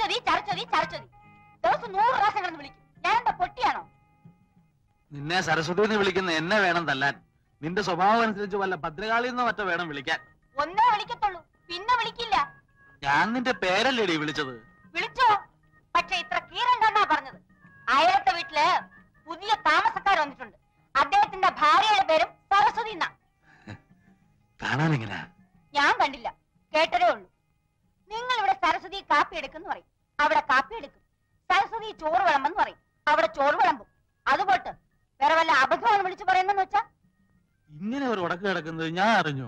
ചരച്ചൊതി ചരച്ചൊതി ചരച്ചൊതി ദിവസം നൂറ് പ്രാവശ്യം കിടന്ന് വിളിക്കും ഞാൻ എന്താ പൊട്ടിയാണോ നിന്നെ സരസ്വതി എന്ന് വിളിക്കുന്ന എന്നെ വേണം തല്ലാൻ നിന്റെ സ്വഭാവം അനുസരിച്ച് വല്ല ഭദ്രകാളി എന്നോ മറ്റോ വേണം വിളിക്കാൻ ഒന്നേ വിളിക്കത്തുള്ളൂ പിന്നെ വിളിക്കില്ല ഞാൻ നിന്റെ പേരല്ലേടി വിളിച്ചത് വിളിച്ചോ പക്ഷെ ഇത്ര കീറണ്ടെന്നാ പറഞ്ഞത് അയലത്തെ വീട്ടില് പുതിയ താമസക്കാർ വന്നിട്ടുണ്ട് അദ്ദേഹത്തിന്റെ ഭാര്യയുടെ പേരും സരസ്വതി എന്നാ കാണാൻ എങ്ങനെയാ ഞാൻ കണ്ടില്ല കേട്ടതേ ഉള്ളൂ നിങ്ങൾ ഇവിടെ സരസ്വതി കാപ്പി എടുക്കുന്നു പറയും അവിടെ കാപ്പി എടുക്കും സരസ്വതി ചോറ് വിളമ്പെന്ന് പറയും അവിടെ ചോറ് വിളമ്പും അതുപോട്ട് വേറെ വല്ല അബദ്ധമാണ് വിളിച്ചു പറയുന്നെന്ന് വെച്ചാ ഇങ്ങനെ ഒരു ഉടക്ക് കിടക്കുന്നത് ഞാൻ അറിഞ്ഞു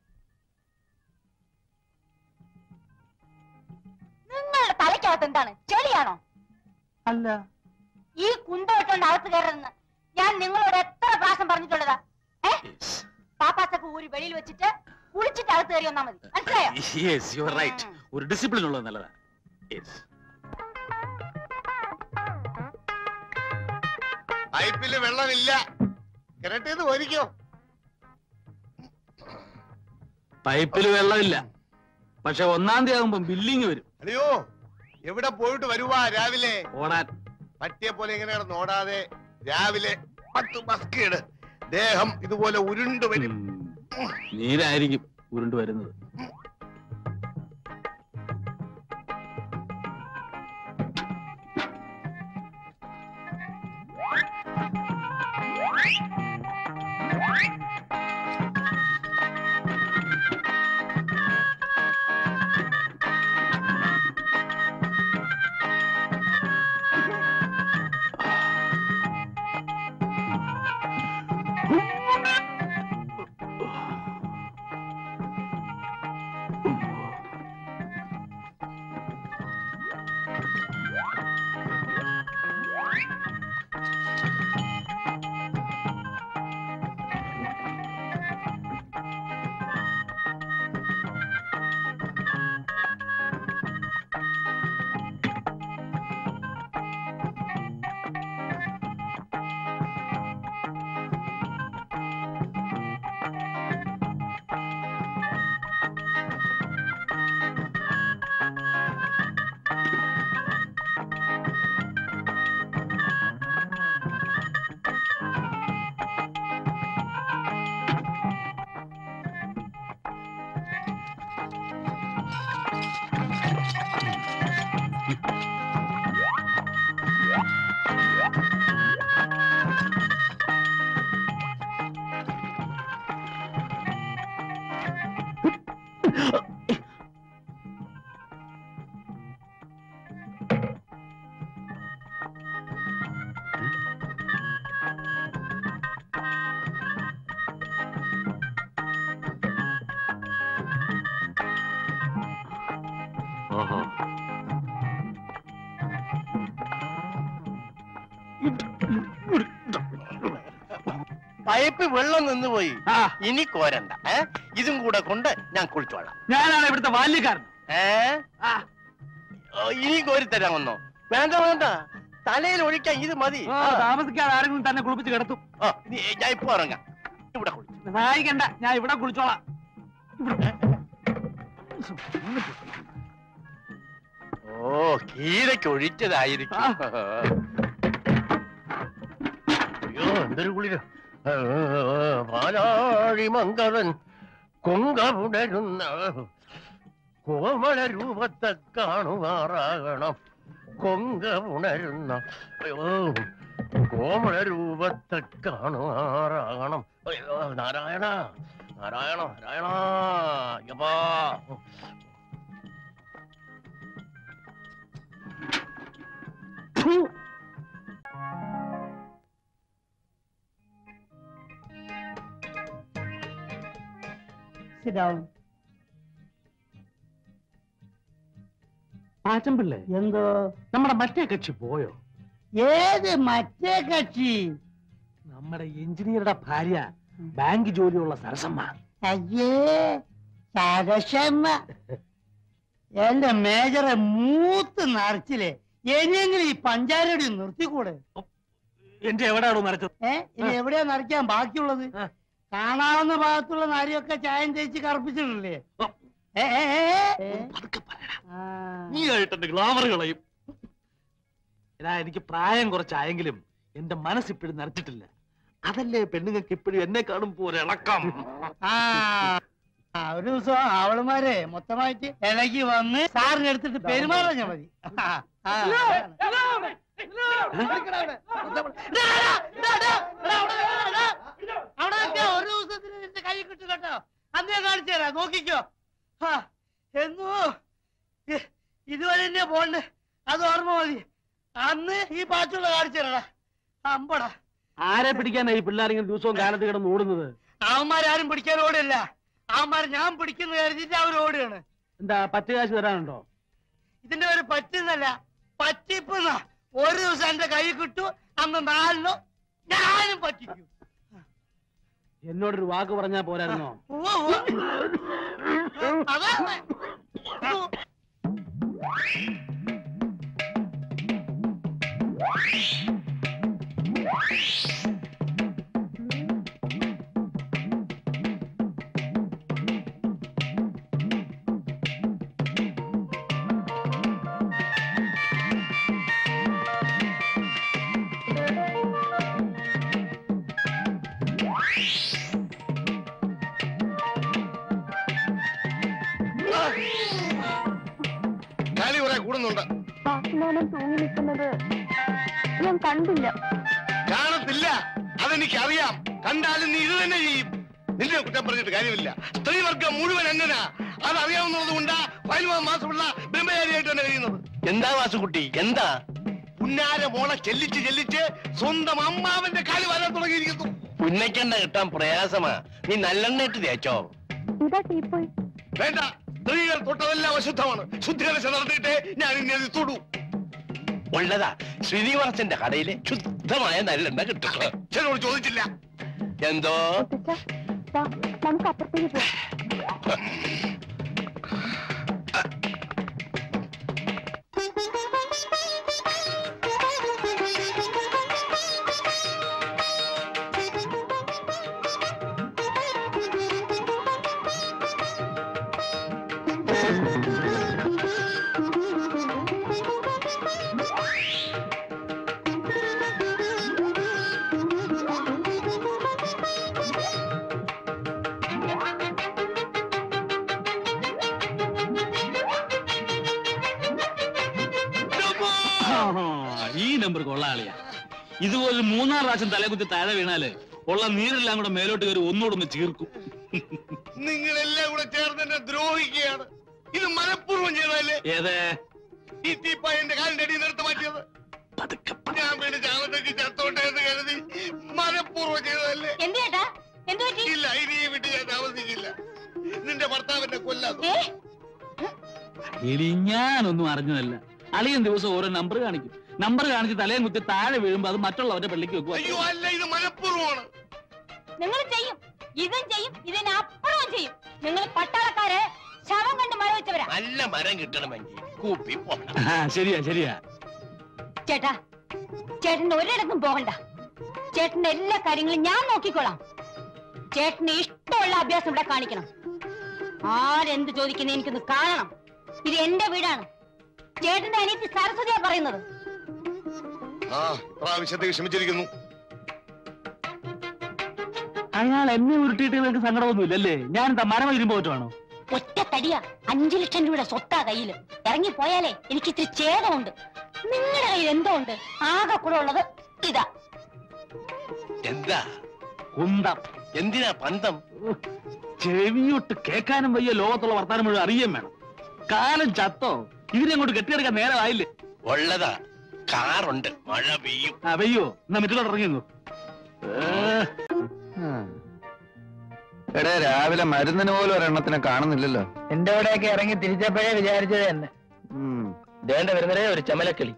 നിങ്ങളുടെ തലയ്ക്കകത്ത് എന്താണ് ചെളിയാണോ അല്ല ഈ കുന്തോട്ടുകൊണ്ട് അകത്ത് കയറരുതെന്ന് ഞാൻ നിങ്ങളോട് എത്ര പ്രാവശ്യം പറഞ്ഞിട്ടുള്ളതാ ഏ പാപ്പാസൊക്കെ ഊരി വെളിയിൽ വെച്ചിട്ട് കുളിച്ചിട്ട് അകത്ത് കയറി വന്നാ മതി മനസ്സിലായോ യെസ് യു ആർ റൈറ്റ് ഒരു ഡിസിപ്ലിൻ ഉള്ളത് നല്ലതാ യെസ് പൈപ്പില് വെള്ളമില്ല കിണറ്റേന്ന് പോരിക്കോ പൈപ്പിൽ വെള്ളമില്ല പക്ഷെ ഒന്നാം തീയതി ആകുമ്പോ ബില്ലിങ് വരും അയ്യോ എവിടെ പോയിട്ട് വരുവാ രാവിലെ ഓടാൻ പറ്റിയെ പോലെ ഇങ്ങനെ കിടന്ന് ഓടാതെ രാവിലെ പത്ത് മസ്കേട് ദേഹം ഇതുപോലെ ഉരുണ്ടു വരും നീരായിരിക്കും ഉരുണ്ട് വരുന്നത് ഓഹോ പൈപ്പ് വെള്ളം നിന്നുപോയി ഇനി കോരണ്ട ഏ ഇതും കൂടെ കൊണ്ട് ഞാൻ കുളിച്ചോളാം ഞാനാണ് ഇവിടുത്തെ ബാല്യക്കാരൻ ഏ ഓ, ഇനിയും കോരിത്തരാമെന്നോ വേണ്ട വേണ്ട തലയിൽ ഒഴിക്കാൻ ഇത് മതി ആ, താമസിക്കാതെ ആരെങ്കിലും തന്നെ കുളിപ്പിച്ച് കിടത്തും ആ, ഇനി ഞാൻ ഇപ്പൊ ഇറങ്ങാം ഇവിടെ കുളിച്ചു സഹായിക്കണ്ട ഞാൻ ഇവിടെ കുളിച്ചോളാം ഓ കീരയ്ക്ക് ഒഴിച്ചതായിരിക്കും അയ്യോ എന്തൊരു കുളിര പാലാഴി മംഗളൻ കൊങ്കമുടരുന്ന കോമള രൂപത്തെ കാണുമാറാകണം കൊങ്ക ഉണരുന്ന അയ്യോ കോമള രൂപത്തെ കാണുമാറാകണം അയ്യോ നാരായണ നാരായണ നാരായണ അയ്യപ്പാ Sit down. ആച്ചമ്പിള്ളേ എന്തോ നമ്മുടെ മറ്റേ കക്ഷി പോയോ ഏത് മറ്റേ കക്ഷി നമ്മുടെ എഞ്ചിനീയറുടെ ഭാര്യ ബാങ്ക് ജോലിയുള്ള സരസമ്മ അയ്യേ സരസമ്മ എന്റെ മേജറെ മൂത്ത് നിറച്ചില്ലേ ഇനിയെങ്കിലും ഈ പഞ്ചാരടി നിർത്തിക്കൂടെ എന്റെ എവിടെയാണോ നരച്ചത് ഏ ഇനി എവിടെയാ നിറയ്ക്കാൻ ബാക്കിയുള്ളത് കാണാവുന്ന ഭാഗത്തുള്ള നാരിയൊക്കെ ചായം തേച്ച് കറുപ്പിച്ചിട്ടില്ലേ ഏ, ഏ, ഏ, ഏ. നീ ആയിട്ട് എന്റെ ഗ്ലാമർ കളയും എടാ എനിക്ക് പ്രായം കുറച്ചായെങ്കിലും എന്റെ മനസ്സിപ്പോഴും നിറച്ചിട്ടില്ല അതല്ലേ പെണ്ണുങ്ങൾക്ക് ഇപ്പോഴും എന്നെ കാണുമ്പോ ഒരു ഇളക്കം ആ ആ, ഒരു ദിവസം അവളുമാരെ മൊത്തമായിട്ട് ഇളകി വന്ന് സാറിന് എടുത്തിട്ട് പെരുമാറാൻ മതി ആ, ആ, അതാണ്. ഡാ, ഡാ, ഡാ, ഡാ, ഡാ, അവിടെ ഡാ, ഡാ. അവിടെ നിൽക്ക്, ഒരു ദിവസത്തിന് നിന്റെ കൈ കിട്ടും കേട്ടോ അന്ന് ഞാൻ കാണിച്ചു തരാം നോക്കിക്കോ ആ, എന്നോ ഇ- ഇതുവരെ തന്നെ പോണ്ട് അത് ഓർമ്മ മതി അന്ന് ഈ പാച്ചുള്ള കാണിച്ചു തരാടാ അമ്പടാ ആരെ പിടിക്കാനാ ഈ പിള്ളേരിങ്ങനെ ദിവസവും കാലത്ത് കിടന്ന് ഓടുന്നത് അവന്മാരാരും പിടിക്കാൻ ഓടില്ല അവന്മാർ ഞാൻ പിടിക്കുന്ന കരുതിട്ട് അവർ ഓടുകയാണ് എന്താ പത്ത് കാശ് തരാനുണ്ടോ ഇതിന്റെ ഒരു പറ്റുന്നല്ല പറ്റിപ്പുന്ന ഒരു ദിവസം എന്റെ കൈ കിട്ടു അന്ന് നാലിനോ ഞാനും പറ്റിക്കും എന്നോടൊരു വാക്ക് പറഞ്ഞാ പോരായിരുന്നോ ഉവ്വ് ഉവ്വ്. അതാണ് കാലി കുറെ കൂടുന്നുണ്ട് വാസുദേവൻ തൂങ്ങി നിൽക്കുന്നത് ഞാൻ കണ്ടില്ല കാണത്തില്ല അതെനിക്ക് അറിയാം കണ്ടാലും നീ ഇത് തന്നെ ചെയ്യും നിന്നെ കുറ്റം പറഞ്ഞിട്ട് കാര്യമില്ല സ്ത്രീവർഗം മുഴുവൻ എന്നനാ അതറിയാവുന്നത് കൊണ്ടാ പതിനൊന്ന് മാസമുള്ള ബ്രഹ്മചാരിയായിട്ട് തന്നെ കഴിയുന്നത് എന്താ വാസുകുട്ടി എന്താ പുന്നാര മോളെ ചെല്ലിച്ച് ചെല്ലിച്ച് സ്വന്തം അമ്മാവന്റെ കാല് വരാൻ തുടങ്ങിയിരിക്കുന്നു പുന്നയ്ക്കെണ്ണ കിട്ടാൻ പ്രയാസമാ നീ നല്ലെണ്ണ ഇട്ട് തേച്ചോ ഇതാ ടീപ്പോയി വേണ്ട സ്ത്രീകൾ തൊട്ടതെല്ലാം അശുദ്ധമാണ് ശുദ്ധികലശ നടത്തിയിട്ടേ ഞാൻ ഇനി അത് തൊടൂ ഉള്ളതാ ശ്രീനിവാസന്റെ കടയിലെ ശുദ്ധമായ നല്ലെണ്ണ കിട്ടും ചിലരോട് ചോദിച്ചില്ല എന്തോ മുത്തച്ഛ, ദാ, നമുക്ക് അപ്പുറത്തേക്ക് പോവാം ഈ നമ്പർ കൊള്ളാളിയാ ഇതുപോലെ മൂന്നാം പ്രാവശ്യം തലകുത്തി താഴെ വീണാല് ഉള്ള നീരെല്ലാം കൂടെ മേലോട്ട് കയറി ഒന്നുകൂടെ ചീർക്കും നിങ്ങളെല്ലാം കൂടെ ചേർന്ന് എന്നെ ദ്രോഹിക്കുകയാണ് ഇത് മനഃപൂർവ്വം ചെയ്തതല്ലേ ഏതേ ഈ തീപ്പ എന്റെ കാലിന്റെ അടിയിൽ നിർത്തി മാറ്റിയത് പതുക്കെ ഞാൻ വീട് ചാവത്തേക്ക് ചത്തോട്ടെ എന്ന് കരുതി മനഃപൂർവ്വം ചെയ്തതല്ലേ എന്ത് ചേട്ടാ എന്തു പറ്റി ഇല്ല ഇനി ഈ വീട്ടിൽ ഞാൻ താമസിക്കില്ല നിന്റെ ഭർത്താവിനെ കൊല്ലാതെ ഏ എടി ഞാനൊന്നും അറിഞ്ഞതല്ല അളിയൻ ദിവസം ഓരോ നമ്പർ കാണിക്കും നമ്പർ കാണിച്ച് തലയും കുത്തി താഴെ വീഴുമ്പോ അത് മറ്റുള്ളവരുടെ പള്ളിക്ക് അയ്യോ വെക്കുക അല്ല ഇത് മനഃപൂർവ്വമാണ് നിങ്ങൾ ചെയ്യും ഇതും ചെയ്യും ഇതിനപ്പുറവും ചെയ്യും നിങ്ങൾ പട്ടാളക്കാര് ശവം കണ്ട് മഴ വെച്ചവരാ നല്ല മരം കിട്ടണമെങ്കിൽ കൂപ്പി പോകണം ആ, ശരിയാ ശരിയാ ചേട്ടാ ചേട്ടന്റെ ഒരിടത്തും പോകണ്ട ചേട്ടന്റെ എല്ലാ കാര്യങ്ങളും ഞാൻ നോക്കിക്കോളാം ചേട്ടന് ഇഷ്ടമുള്ള അഭ്യാസം ഇവിടെ കാണിക്കണം ആരെന്ത് ചോദിക്കുന്ന എനിക്കൊന്ന് കാണണം ഇത് എന്റെ വീടാണ് ചേട്ടന്റെ അനിയത്തി സരസ്വതിയാ പറയുന്നത് ആ പ്രാവശ്യത്തേക്ക് ക്ഷമിച്ചിരിക്കുന്നു അയാൾ എന്നെ ഉരുട്ടിയിട്ട് നിനക്ക് സങ്കടമൊന്നുമില്ലല്ലേ ഞാൻ എന്താ മരം ഇരുമ്പോ പറ്റുവാണോ ഒറ്റ തടിയാ അഞ്ചു ലക്ഷം രൂപയുടെ സ്വത്താ കയ്യില് ഇറങ്ങി പോയാലേ എനിക്ക് ഇത്തിരി ഛേദമുണ്ട് നിങ്ങളുടെ കയ്യിൽ എന്തോ ഉണ്ട് ആകെ കൂടെ ഉള്ളത് ഇതാ എന്താ കുന്തം എന്തിനാ പന്തം ചെവിയൊട്ട് കേൾക്കാനും വയ്യ ലോകത്തുള്ള വർത്താനം മുഴുവൻ അറിയാൻ വേണം കാലം ചത്തോ ഇതിനെ അങ്ങോട്ട് കെട്ടിയെടുക്കാൻ നേരമായില്ലേ ഉള്ളതാ കാറുണ്ട് മഴ പെയ്യും ആ വയ്യോ എന്നാ മറ്റുള്ള ഇറങ്ങിയോ എടേ രാവിലെ മരുന്നിന് പോലും ഒരെണ്ണത്തിനെ കാണുന്നില്ലല്ലോ എന്റെ ഇവിടെയൊക്കെ ഇറങ്ങി തിരിച്ചപ്പോഴേ വിചാരിച്ചത് തന്നെ ഉം. ദേണ്ട വരുന്നതേ ഒരു ചമലക്കിളി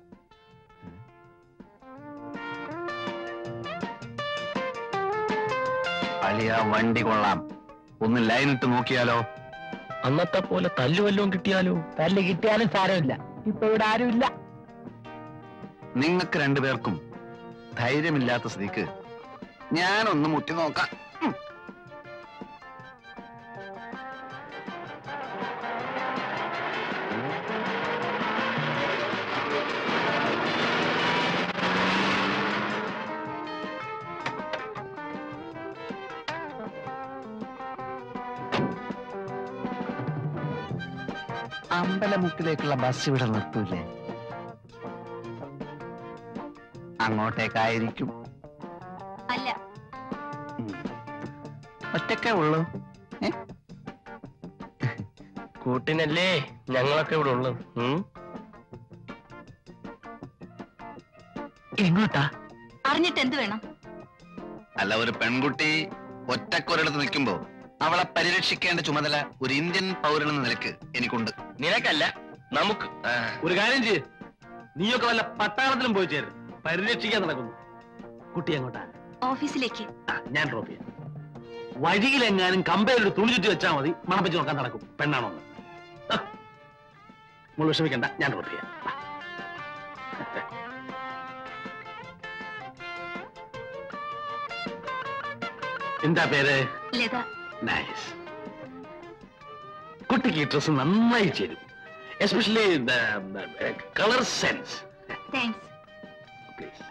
അളിയ വണ്ടി കൊള്ളാം ഒന്ന് ലൈൻ ഇട്ട് നോക്കിയാലോ അന്നത്തെ പോലെ തല്ലുവല്ലോ കിട്ടിയാലോ തല്ല് കിട്ടിയാലും സാരമില്ല ഇപ്പൊ ഇവിടെ ആരുമില്ല നിങ്ങൾക്ക് രണ്ടുപേർക്കും ധൈര്യമില്ലാത്ത സ്ഥിതിക്ക് ഞാനൊന്ന് മുട്ടി നോക്കാം ഉം. അമ്പലമുക്കിലേക്കുള്ള ബസ് ഇവിടെ നിർത്തൂലേ അങ്ങോട്ടേക്കായിരിക്കും അല്ല ഉം. ഒറ്റക്കേ ഉള്ളൂ ഏ? കൂട്ടിനല്ലേ ഞങ്ങളൊക്കെ ഇവിടെ ഉള്ളത് ഉം? എങ്ങോട്ടാ അറിഞ്ഞിട്ട് എന്ത് വേണം അല്ല ഒരു പെൺകുട്ടി ഒറ്റക്കൊരിടത്ത് നിൽക്കുമ്പോ അവളെ പരിരക്ഷിക്കേണ്ട ചുമതല ഒരു ഇന്ത്യൻ പൗരനെന്ന നിലക്ക് എനിക്കുണ്ട് നിനക്കല്ല നമുക്ക് ആ, ഒരു കാര്യം ചെയ്യ് നീയൊക്കെ വല്ല പട്ടാളത്തിലും പോയി ചേരും പരിരക്ഷിക്കാൻ നടക്കുന്നു കുട്ടി അങ്ങോട്ടാ ഓഫീസിലേക്ക് ആ, ഞാൻ ഡ്രോപ്പ് ചെയ്യാം വഴിയിലെങ്ങാനും കമ്പയിൽ ഒരു തുണി ചുറ്റി വെച്ചാൽ മതി മണപ്പിച്ച് നോക്കാൻ നടക്കും പെണ്ണാണോ എന്ന്. ആ. മോള് വിഷമിക്കണ്ട ഞാൻ ഡ്രോപ്പ് ചെയ്യാം ആ. എന്താ പേര് ലത നൈസ് കുട്ടിക്ക് ഈ ഡ്രസ് നന്നായി ചേരും especially colour sense thanks please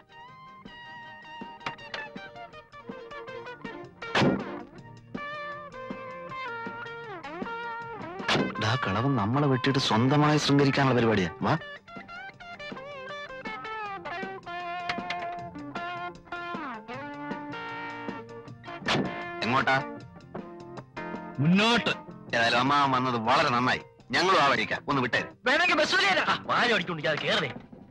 ഡാ കളവൻ നമ്മളെ വെട്ടിയിട്ട് സ്വന്തമായി ശൃംഗരിക്കാനുള്ള പരിപാടിയാ വാ എങ്ങോട്ടാ മുന്നോട്ട് ഏതായാലും അമ്മ വന്നത് വളരെ നന്നായി ഞങ്ങളും ആ വഴിക്കാം ഒന്ന് വിട്ടേര് വേണമെങ്കിൽ ബസ് വാഴ ഓടിക്കൊണ്ടിരിക്കാതെ കേറേ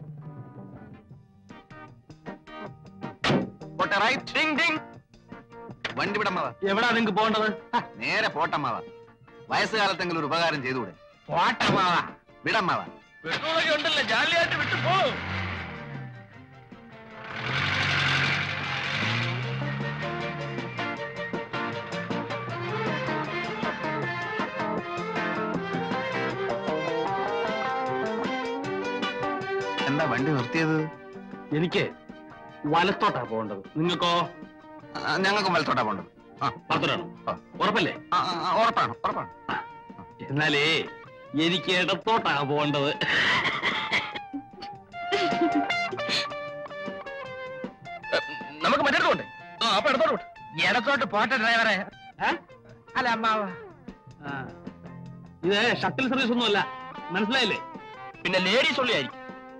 പോട്ടെ റൈറ്റ് ഡിങ് ഡിങ് വണ്ടി വിടമ്മവ എവിടാ നിങ്ങക്ക് പോകേണ്ടത് നേരെ പോട്ടമ്മവ വയസ്സുകാലത്തെങ്കിലും ഒരു ഉപകാരം ചെയ്തുകൂടെ പോട്ടമാവാ വിടമ്മവ പെട്രോളൊക്കെ ഉണ്ടല്ലോ ജാലിയായിട്ട് വിട്ടു പോ എന്താ വണ്ടി നിർത്തിയത് എനിക്ക് വലത്തോട്ടാ പോകേണ്ടത് നിങ്ങൾക്കോ ആ, ഞങ്ങൾക്കും വലത്തോട്ടാ പോണ്ടത് ആ പത്തോട്ടാണോ ആ. ഉറപ്പല്ലേ ആ, ആ, ആ, ഉറപ്പാണ് ഉറപ്പാണ് എന്നാലേ എനിക്ക് ഇടത്തോട്ടാ പോകേണ്ടത് നമുക്ക് മറ്റേ പോണ്ടേ ആ അപ്പൊ ഇടത്തോട്ട് പോട്ടെ ഇടത്തോട്ട് പോട്ടെ ഡ്രൈവറെ അല്ല അമ്മാവ ആ. ഇത് ഷട്ടിൽ സർവീസ് ഒന്നുമല്ല മനസ്സിലായില്ലേ പിന്നെ ലേഡീസ് ഉള്ളിയായിരിക്കും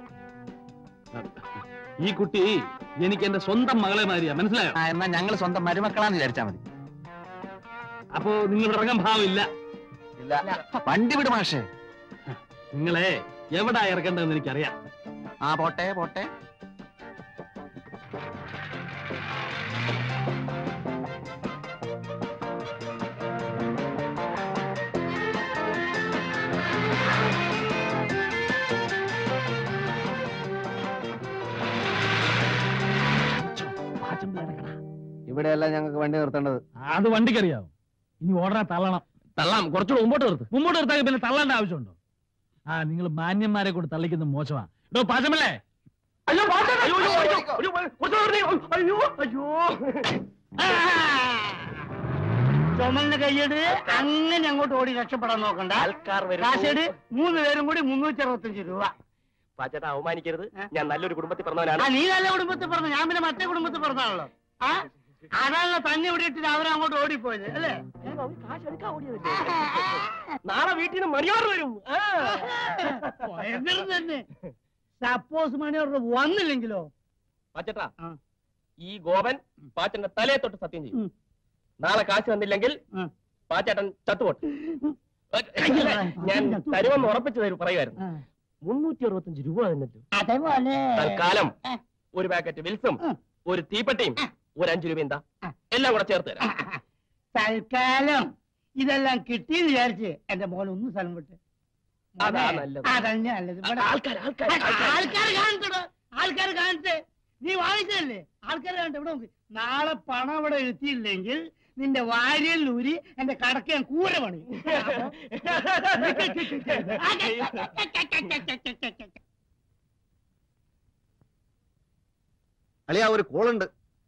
ഈ കുട്ടി എനിക്ക് എന്റെ സ്വന്തം മകളെ മാതിരിയാ മനസ്സിലായോ ആ എന്നാ ഞങ്ങൾ സ്വന്തം മരുമക്കളാന്ന് വിചാരിച്ചാ മതി അപ്പോ നിങ്ങൾ ഇറങ്ങാൻ ഭാവമില്ല ഇല്ല വണ്ടി വിട് മാഷേ നിങ്ങളെ എവിടാ ഇറക്കേണ്ടതെന്ന് എനിക്കറിയാം ആ പോട്ടെ പോട്ടെ ഇവിടെയല്ല ഞങ്ങൾക്ക് വണ്ടി നിർത്തേണ്ടത് അത് വണ്ടിക്കറിയാവും ഇനി ഓർഡറെ തള്ളണം തള്ളാം കുറച്ചുകൂടെ മുമ്പോട്ട് നിർത്ത് മുമ്പോട്ട് നിർത്താൻ പിന്നെ തള്ളേണ്ട ആവശ്യമുണ്ടോ ആ നിങ്ങൾ മാന്യന്മാരെ കൂടെ തള്ളിക്കുന്നത് മോശമാ ഇടോ പാചമല്ലേ അയ്യോ പാട്ടെ, അയ്യോ, അയ്യോ, അയ്യോ, അയ്യോ, കുറച്ചുകൂടെ നിർത്തി. അയ്യോ അയ്യോ ചുമലിന് കൈയ്യട് അങ്ങനെ അങ്ങോട്ട് ഓടി രക്ഷപ്പെടാൻ നോക്കണ്ട ആൾക്കാർ കാശേട് മൂന്ന് പേരും കൂടി മുന്നൂറ്റി അറുപത്തഞ്ച് രൂപ പാച്ചേട്ടാ അവമാനിക്കരുത് ഏ? ഞാൻ നല്ലൊരു കുടുംബത്തിൽ ആ പറഞ്ഞവനാണ് നീ നല്ല കുടുംബത്തിൽ പറഞ്ഞു ഞാൻ പിന്നെ മറ്റേ കുടുംബത്തിൽ പറഞ്ഞാണല്ലോ ആ അതാണല്ലോ തന്നെ ഇവിടെ ഇട്ടിട്ട് അവരങ്ങോട്ട് ഓടിപ്പോയത് അല്ലേ നാളെ വീട്ടിൽ നിന്ന് മണിയോർ വരും ആ. ഭയങ്കരം തന്നെ സപ്പോസ് മണിയോട് വന്നില്ലെങ്കിലോ പാച്ചേട്ടാ ആ. ഈ ഗോപൻ പാച്ചന്റെ തലയെ തൊട്ട് സത്യം ചെയ്യും ഉം. നാളെ കാശ് വന്നില്ലെങ്കിൽ ഉം. പാച്ചേട്ടൻ ചത്തുപോട്ടെ ഞാൻ തരുമെന്ന് ഉറപ്പിച്ചു തരും പറയുമായിരുന്നു മുന്നൂറ്റി അറുപത്തഞ്ച് രൂപ തന്നല്ലോ അതേപോലെ തൽക്കാലം ആ. ഒരു പാക്കറ്റ് വിൽസും ഉം. ഒരു തീപ്പെട്ടിയും ആ. ഒരു അഞ്ചു രൂപ എന്താ ആ. എല്ലാം കൂടെ ചേർത്ത് തരാം തൽക്കാലം ഇതെല്ലാം കിട്ടിയെന്ന് വിചാരിച്ച് എന്റെ മോൻ ഒന്ന് സ്ഥലം വിട്ട് അതാ നല്ലത്. അതന്നെ നല്ലത് ഇവിടെ ആൾക്കാർ ആൾക്കാർ ആൾക്കാർ കാണട്ടോ ആൾക്കാർ കാണട്ടെ നീ വാങ്ങിച്ചതല്ലേ ആൾക്കാർ കാണട്ടെ ഇവിടെ നോക്ക് നാളെ പണം ഇവിടെ എത്തിയില്ലെങ്കിൽ നിന്റെ വാരിയിൽ ഊരി എന്റെ കടക്ക് ഞാൻ കൂര പണി അളിയാ ഒരു കോളുണ്ട്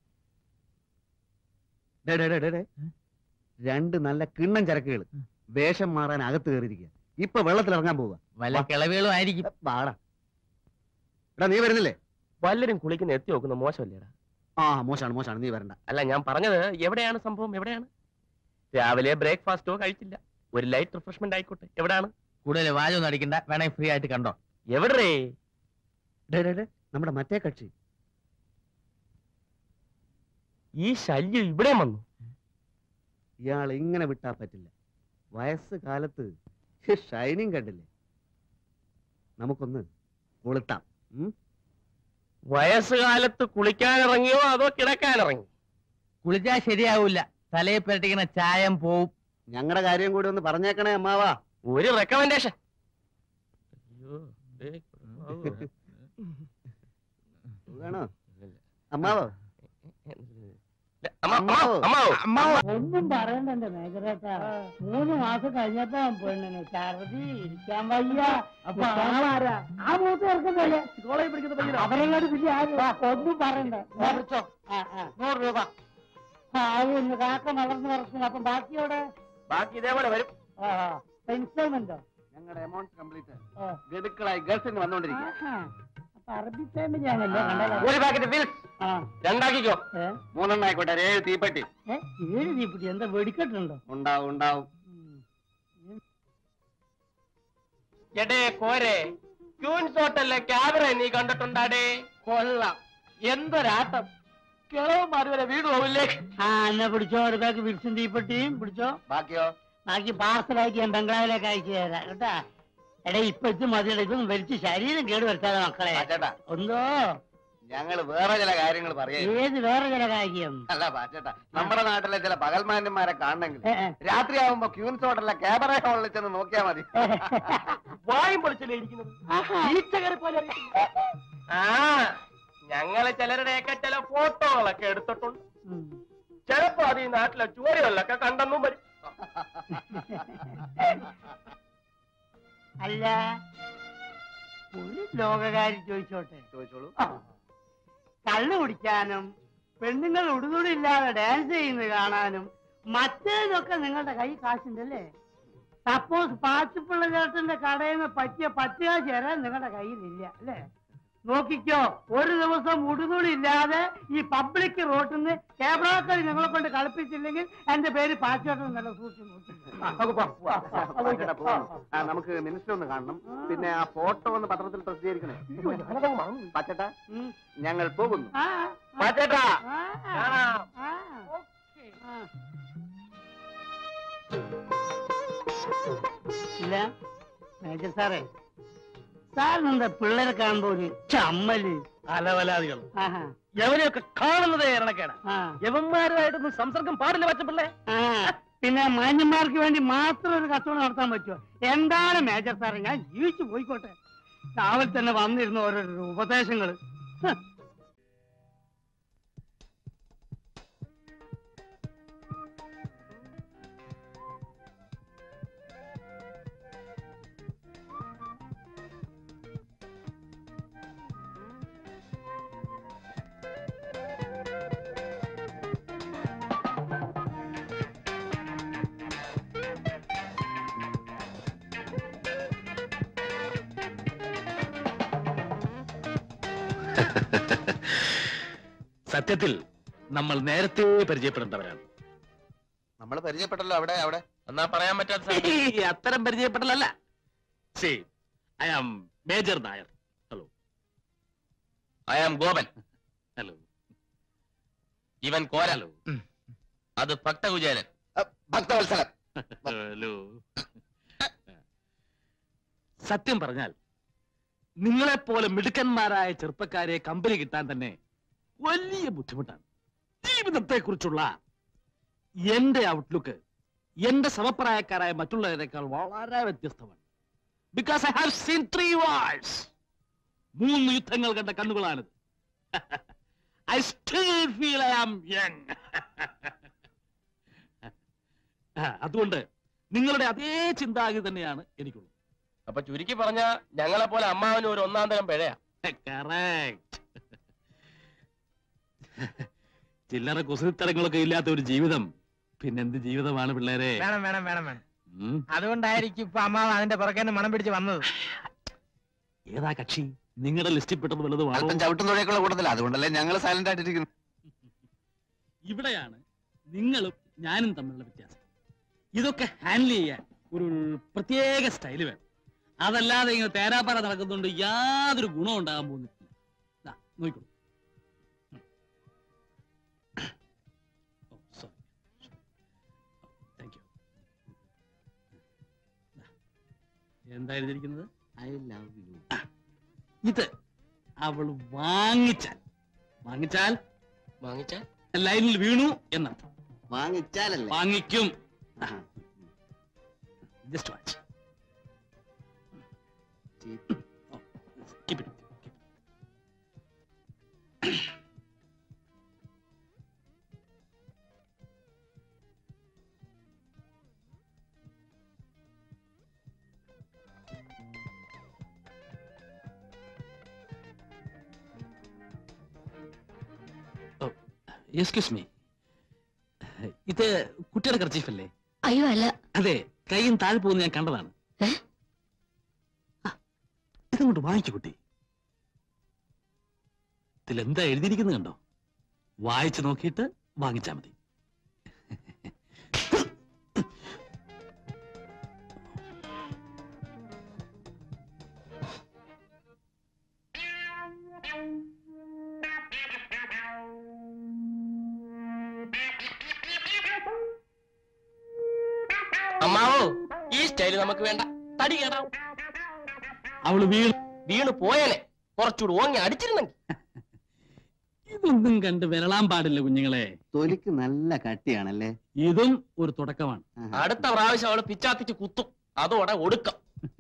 ഡേ, ഡേ, ഡേ, ഡേ, ഡേ. രണ്ട് നല്ല കിണ്ണം ചരക്കുകൾ വേഷം മാറാൻ അകത്ത് കയറിയിരിക്കുക ഇപ്പൊ വെള്ളത്തിൽ ഇറങ്ങാൻ പോവുക വല്ല കിളവുകളും ആയിരിക്കും വാടാ എടാ നീ വരുന്നില്ലേ വല്ലരും കുളിക്കുന്ന എത്തി നോക്കുന്ന മോശമല്ലേടാ ആ മോശാണ് മോശാണ് നീ വരണ്ട അല്ല ഞാൻ പറഞ്ഞത് എവിടെയാണ് സംഭവം എവിടെയാണ് രാവിലെ ബ്രേക്ക്ഫാസ്റ്റോ കഴിച്ചില്ല ഒരു ലൈറ്റ് റിഫ്രഷ്മെന്റ് ആയിക്കോട്ടെ എവിടെയാണ് കൂടുതൽ വാചൊന്നും അടിക്കണ്ട വേണമെങ്കിൽ ഫ്രീ ആയിട്ട് കണ്ടോ എവിടെ ഡേ, ഡേ, ഡേ, നമ്മുടെ മറ്റേ കക്ഷി ഈ ശല്യം ഇവിടെ വന്നു ഇയാൾ ഇങ്ങനെ വിട്ടാ പറ്റില്ല വയസ്സ് കാലത്ത് ഷൈനിങ് കണ്ടില്ലേ നമുക്കൊന്ന് കൊളുത്താം ഉം? വയസ്സുകാലത്ത് കുളിക്കാനിറങ്ങിയോ അതോ കിടക്കാനിറങ്ങി കുളിച്ചാൽ ശരിയാവൂല തലയിൽ പുരട്ടിക്കുന്ന ചായം പോവും ഞങ്ങളുടെ കാര്യം കൂടി ഒന്ന് പറഞ്ഞേക്കണേ അമ്മാവാ ഒരു റെക്കമെൻഡേഷൻ വേണോ അമ്മാവോ അമ്മാവോ ഒന്നും പറയണ്ട എന്റെ മേഖലേട്ടാ മൂന്ന് മാസം കഴിഞ്ഞപ്പോ പെണ്ണിന് ഛർദി ഇരിക്കാൻ വയ്യ അപ്പൊ ആളാരാ ആ മൂത്ത് ചേർക്കുന്നല്ലേ കോളേജ് പഠിക്കുന്ന പയ്യനോ അവരെങ്ങോട്ട് പിന്നെ ആരും ഒന്നും പറയണ്ട ആ, ആ. നൂറ് രൂപ ആ ഒന്ന് കാക്ക വളർന്നു വളർത്തുന്നു അപ്പം ബാക്കിയോടെ ബാക്കി ഇതേപോലെ വരും ഇൻസ്റ്റാൾമെന്റോ ഞങ്ങളുടെ എമൗണ്ട് കംപ്ലീറ്റ് ആ. ഗഡുക്കളായി ഗൾഫിൽ നിന്ന് വന്നോണ്ടിരിക്കുക ആഹാ. അപ്പൊ അറബി ഫാമിലി ആണല്ലോ കണ്ടാലോ ഒരു പാക്കറ്റ് ഫിൽസ് ആ രണ്ടാക്കിക്കോ ഏ? മൂന്നെണ്ണം ആയിക്കോട്ടെ ഒരു ഏഴ് തീപ്പെട്ടി ഏ? ഏഴ് തീപ്പിടി എന്താ വെടിക്കെട്ടുണ്ടോ ഉണ്ടാവും ഉണ്ടാവും എടേ കോരെ ക്യൂൻസ് ഹോട്ടലിലെ ക്യാമറ നീ കണ്ടിട്ടുണ്ടാടേ കൊള്ളാം എന്തൊരാട്ടം കിളവന്മാർ വരെ വീട് പോവില്ലേ ആ എന്നാ പിടിച്ചോ ഒരു ബാഗ് വിൽസും തീപ്പെട്ടിയും പിടിച്ചോ ബാക്കിയോ ബാക്കി പാർസലാക്കി ഞാൻ ബംഗ്ലാവിലേക്ക് അയച്ചു തരാം കേട്ടാ എടാ ഇപ്പൊ ഇത് മതിയല്ല ഇതൊന്നും വലിച്ച് ശരീരം കേട് വരുത്താതെ മക്കളെ പാച്ചേട്ടാ ഒന്നോ ഞങ്ങൾ വേറെ ചില കാര്യങ്ങൾ പറയാ ഏത് വേറെ ചില കാര്യം അല്ല പാച്ചേട്ടാ നമ്മുടെ നാട്ടിലെ ചില പകൽമാന്യന്മാരെ കാണണമെങ്കിൽ ഏ, ഏ. രാത്രി ആവുമ്പോ ക്യൂൻസ് ഹോട്ടലിലെ ക്യാബറ ഹോളിൽ ചെന്ന് നോക്കിയാ മതി വായും പൊളിച്ചല്ലേ ഇരിക്കുന്നത് ഈച്ചകരെ പോലെ ആ ഞങ്ങള് ചിലരുടെയൊക്കെ ചില ഫോട്ടോകളൊക്കെ എടുത്തിട്ടുണ്ട് ഉം. ചിലപ്പോ അത് ഈ നാട്ടിലെ ചുവരുകളിലൊക്കെ കണ്ടെന്നും വരും അല്ല ഒരു ലോകകാരി ചോദിച്ചോട്ടെ ചോദിച്ചോളൂ ആ. കള്ളു കുടിക്കാനും പെണ്ണുങ്ങൾ ഉടുതുടില്ലാതെ ഡാൻസ് ചെയ്യുന്നത് കാണാനും മറ്റേതൊക്കെ നിങ്ങളുടെ കൈ കാശുണ്ടല്ലേ സപ്പോസ് പാച്ചിപ്പിള്ള ചേട്ടന്റെ കടയിൽ നിന്ന് പറ്റിയ പത്ത് കാശ് തരാൻ നിങ്ങളുടെ കയ്യിലില്ല അല്ലേ നോക്കിക്കോ ഒരു ദിവസം ഉടുതുടി ഇല്ലാതെ ഈ പബ്ലിക് റോട്ടിൽ നിന്ന് ക്യാമറക്കാർ നിങ്ങളെ കൊണ്ട് കളിപ്പിച്ചില്ലെങ്കിൽ എന്റെ പേര് പാച്ചോട്ടം നല്ല സൂക്ഷിച്ചു പാച്ചേട്ടാ പോകുന്നു ആ, നമുക്ക് മിനിസ്റ്റർ ഒന്ന് കാണണം പിന്നെ ആ ഫോട്ടോ ഒന്ന് പത്രത്തിൽ പ്രസിദ്ധീകരിക്കണേ പാച്ചേട്ടാ ഞങ്ങൾ പോകുന്നു പാച്ചേട്ടാ കാണാം. ഇല്ല മേജർ സാറേ സാറിനെന്താ പിള്ളേരെ കാണുമ്പോ ഒരു ചമ്മല് അലവലാദികൾ ആഹാ, എവനെയൊക്കെ കാണുന്നതേ ഇരണക്കേടാ ആ, യവന്മാരുമായിട്ടൊന്നും സംസർഗം പാടില്ല പറ്റപ്പിള്ളേ ആ. പിന്നെ മാന്യന്മാർക്ക് വേണ്ടി മാത്രം ഒരു കച്ചവടം നടത്താൻ പറ്റുമോ എന്താണ് മേജർ സാറേ ഞാൻ ജീവിച്ചു പോയിക്കോട്ടെ രാവിലെ തന്നെ വന്നിരുന്ന ഓരോരോ ഉപദേശങ്ങള് ഹ്. സത്യത്തിൽ നമ്മൾ നേരത്തെ പരിചയപ്പെടേണ്ടവരാണ് നമ്മൾ പരിചയപ്പെട്ടല്ലോ അവിടെ അവിടെ എന്നാ പറയാൻ പറ്റാത്ത ഈ അത്തരം പരിചയപ്പെടലല്ല see I am major Nair hello I am Gopan hello ഇവൻ കോരൽ ഹലോ അത് ഭക്തകുചേരൻ ഭക്തവത്സലം ഹലോ സത്യം പറഞ്ഞാൽ നിങ്ങളെപ്പോലെ മിടുക്കന്മാരായ ചെറുപ്പക്കാരെ കമ്പനി കിട്ടാൻ തന്നെ വലിയ ബുദ്ധിമുട്ടാണ് ജീവിതത്തെ കുറിച്ചുള്ള എന്റെ ഔട്ട്ലുക്ക് എന്റെ സമപ്രായക്കാരായ മറ്റുള്ളവരെക്കാൾ വളരെ വ്യത്യസ്തമാണ് because I have seen three wars മൂന്ന് യുദ്ധങ്ങൾ കണ്ട കണ്ണുകളാണിത് I still feel I am young അതുകൊണ്ട് നിങ്ങളുടെ അതേ ചിന്താഗതി തന്നെയാണ് എനിക്കുള്ളത് അപ്പൊ ചുരുക്കി പറഞ്ഞ ഞങ്ങളെ പോലെ അമ്മാവനും ഒരു ഒന്നാം തരം പിഴയാ കറക്റ്റ് ചില്ലറ കുസൃത്തരങ്ങളൊക്കെ ഇല്ലാത്ത ഒരു ജീവിതം പിന്നെന്ത് ജീവിതമാണ് പിള്ളേരെ വേണം വേണം വേണം വേണം ഉം. അതുകൊണ്ടായിരിക്കും ഇപ്പൊ അമ്മാവ് അതിന്റെ പുറകെ മണം പിടിച്ച് വന്നത് ഏതാ കക്ഷി നിങ്ങളുടെ ലിസ്റ്റിൽ പെട്ടത് വല്ലതും അല്പം ചവിട്ടും തുഴയൊക്കെയുള്ള കൂട്ടത്തില്ല അതുകൊണ്ടല്ലേ ഞങ്ങൾ സൈലന്റ് ആയിട്ടിരിക്കുന്നു ഇവിടെയാണ് നിങ്ങളും ഞാനും തമ്മിലുള്ള വ്യത്യാസം ഇതൊക്കെ ഹാൻഡിൽ ചെയ്യാൻ ഒരു പ്രത്യേക സ്റ്റൈല് വേണം അതല്ലാതെ ഇങ്ങനെ തേരാപ്പാറ നടക്കുന്നുണ്ട് യാതൊരു ഗുണം ഉണ്ടാകാൻ പോകുന്നില്ല ദാ, നോക്കിക്കോളൂ ഓ, sorry. Thank you. ദാ, എന്താ എഴുതിയിരിക്കുന്നത് ഐ ലവ് യു ഇത് അവൾ വാങ്ങിച്ചാൽ വാങ്ങിച്ചാൽ വാങ്ങിച്ചാൽ ലൈനിൽ വീണു എന്നർത്ഥം വാങ്ങിച്ചാലല്ലേ വാങ്ങിക്കും just watch keep it excuse me ഇത് കുട്ടിയുടെ കർച്ചീഫല്ലേ അയ്യോ അല്ല അതെ കൈയും താഴെ പോകുന്ന ഞാൻ കണ്ടതാണ് ഏ? ആ, ഇതങ്ങോട്ട് വാങ്ങിച്ചു കുട്ടി ഇതിലെന്താ എഴുതിയിരിക്കുന്നത് കണ്ടോ വായിച്ചു നോക്കിയിട്ട് വാങ്ങിച്ചാ മതി അമ്മാവോ ഈ സ്റ്റൈല് നമുക്ക് വേണ്ട തടി കേടാവും അവള് വീണു വീണ് പോയേനെ കുറച്ചുകൂടി ഓങ്ങി അടിച്ചിരുന്നെങ്കിൽ ഇതൊന്നും കണ്ട് വിരളാൻ പാടില്ല കുഞ്ഞുങ്ങളെ തൊലിക്ക് നല്ല കട്ടിയാണല്ലേ ഇതും ഒരു തുടക്കമാണ് ആഹാ. അടുത്ത പ്രാവശ്യം അവള് പിച്ചാത്തിച്ച് കുത്തും അതോടെ ഒടുക്കം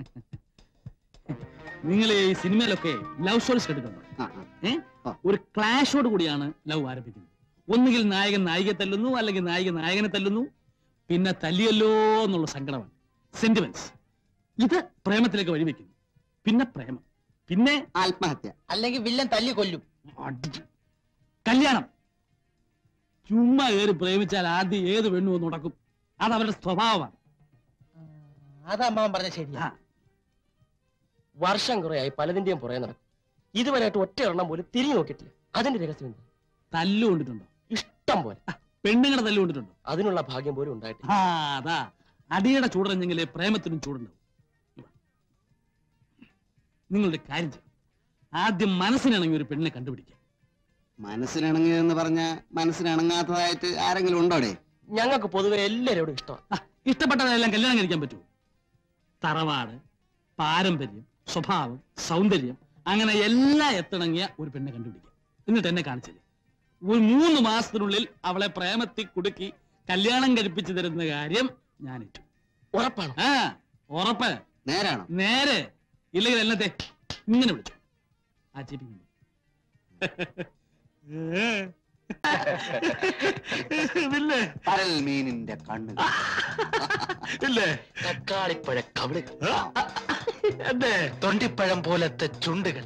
നിങ്ങൾ ഈ സിനിമയിലൊക്കെ ലവ് സ്റ്റോറീസ് കേട്ടിട്ടുണ്ടോ ആ, ആ. ഏ? ആ. ഒരു ക്ലാഷോട് കൂടിയാണ് ലവ് ആരംഭിക്കുന്നത് ഒന്നുകിൽ നായകൻ നായികയെ തല്ലുന്നു അല്ലെങ്കിൽ നായിക നായകനെ തല്ലുന്നു പിന്നെ തല്ലിയല്ലോ എന്നുള്ള സങ്കടമാണ് സെന്റിമെന്റ്സ് ഇത് പ്രേമത്തിലേക്ക് വഴിവെക്കുന്നു പിന്നെ പ്രേമം പിന്നെ ആത്മഹത്യ അല്ലെങ്കിൽ വില്ലൻ തല്ലി കൊല്ലും അടി- കല്യാണം ചുമ്മാ കയറി പ്രേമിച്ചാൽ ആദ്യം ഏത് പെണ്ണു ഒന്ന് ഉടക്കും അത് അവരുടെ സ്വഭാവമാണ് അത് അമ്മാവൻ പറഞ്ഞ ശരിയാ ആ, വർഷം കുറയായി പലതിന്റെയും പുറകെ നടക്കും ഇതുവരെയായിട്ട് ഒറ്റ എണ്ണം പോലും തിരിഞ്ഞു നോക്കിയിട്ടില്ല അതിന്റെ രഹസ്യം എന്താ തല്ലു കൊണ്ടിട്ടുണ്ടോ ഇഷ്ടം പോലെ പെണ്ണുങ്ങളുടെ തല്ലു കൊണ്ടിട്ടുണ്ടോ അതിനുള്ള ഭാഗ്യം പോലും ഉണ്ടായിട്ടില്ല ആ അതാ അടിയുടെ ചൂടറിഞ്ഞെങ്കിലേ പ്രേമത്തിനും ചൂടുണ്ടാവും ഇവാ. നിങ്ങളുടെ കാര്യം ചെയ്യും ആദ്യം മനസ്സിനിണങ്ങി ഒരു പെണ്ണിനെ കണ്ടുപിടിക്കുക മനസ്സിനിണങ്ങിയതെന്ന് പറഞ്ഞ മനസ്സിനിണങ്ങാത്തതായിട്ട് ആരെങ്കിലും ഉണ്ടോടെ ഞങ്ങൾക്ക് പൊതുവെ എല്ലാവരോടും ഇഷ്ടമാണ് ആ, ഇഷ്ടപ്പെട്ടതെല്ലാം കല്യാണം കഴിക്കാൻ പറ്റുമോ തറവാട് പാരമ്പര്യം സ്വഭാവം സൗന്ദര്യം അങ്ങനെ എല്ലാം എത്തിണങ്ങിയ ഒരു പെണ്ണെ കണ്ടുപിടിക്കുക എന്നിട്ട് എന്നെ കാണിച്ചില്ലേ ഒരു മൂന്ന് മാസത്തിനുള്ളിൽ അവളെ പ്രേമത്തിൽ കുടുക്കി കല്യാണം കഴിപ്പിച്ചു തരുന്ന കാര്യം ഞാൻ ഏറ്റു ഉറപ്പാണ് ആ ഉറപ്പ് നേരാണോ നേരെ ഇല്ലെങ്കിൽ എന്നത്തെ ഇങ്ങനെ വിളിച്ചു ആ ചേപ്പി കൊണ്ടു ഇല്ലേ പരൽ മീനിന്റെ കണ്ണുകൾ ഇല്ലേ തക്കാളിപ്പഴ കവിളുകൾ എന്തേ തൊണ്ടിപ്പഴം പോലത്തെ ചുണ്ടുകൾ